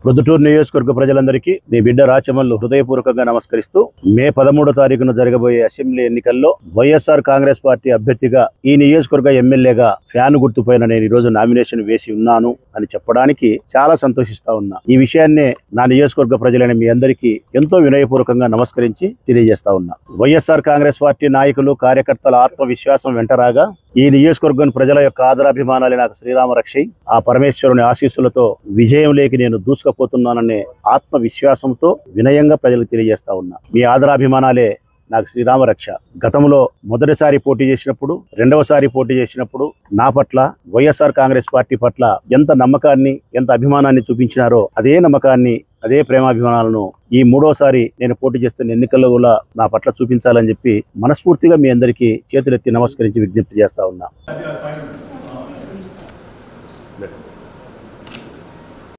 ప్రొద్దుటూరు నియోజకవర్గ ప్రజలందరికీ మీ బిడ్డ రాచమల్లు హృదయపూర్వకంగా నమస్కరిస్తూ మే పదమూడో తారీఖున జరగబోయే అసెంబ్లీ ఎన్నికల్లో వైఎస్ఆర్ కాంగ్రెస్ పార్టీ అభ్యర్థిగా ఈ నియోజకవర్గ ఎమ్మెల్యేగా ఫ్యాన్ గుర్తుపైన నేను ఈ రోజు నామినేషన్ వేసి ఉన్నాను అని చెప్పడానికి చాలా సంతోషిస్తా ఉన్నా ఈ విషయాన్నే నా నియోజకవర్గ ప్రజలైన మీ అందరికీ ఎంతో వినయపూర్వకంగా నమస్కరించి తెలియజేస్తా ఉన్నా వైఎస్ఆర్ కాంగ్రెస్ పార్టీ నాయకులు కార్యకర్తల ఆత్మవిశ్వాసం వెంటరాగా ఈ నియోజకవర్గం ప్రజల యొక్క ఆదరాభిమానాలే నాకు శ్రీరామ రక్షై ఆ పరమేశ్వరుని ఆశీస్సులతో విజయం లేకి నేను దూసుకుపోతున్నాననే ఆత్మవిశ్వాసంతో వినయంగా ప్రజలకు తెలియజేస్తా ఉన్నా మీ ఆదరాభిమానాలే నాకు శ్రీరామ రక్ష గతంలో మొదటిసారి పోటీ చేసినప్పుడు రెండవసారి పోటీ చేసినప్పుడు నా పట్ల వైఎస్ఆర్ కాంగ్రెస్ పార్టీ పట్ల ఎంత నమ్మకాన్ని ఎంత అభిమానాన్ని చూపించినారో అదే నమ్మకాన్ని అదే ప్రేమాభిమానాలను ఈ మూడోసారి నేను పోటీ చేస్తున్న ఎన్నికల్లో కూడా నా పట్ల చూపించాలని చెప్పి మనస్ఫూర్తిగా మీ అందరికీ చేతులెత్తి నమస్కరించి విజ్ఞప్తి చేస్తా ఉన్నా అది ఆ పైన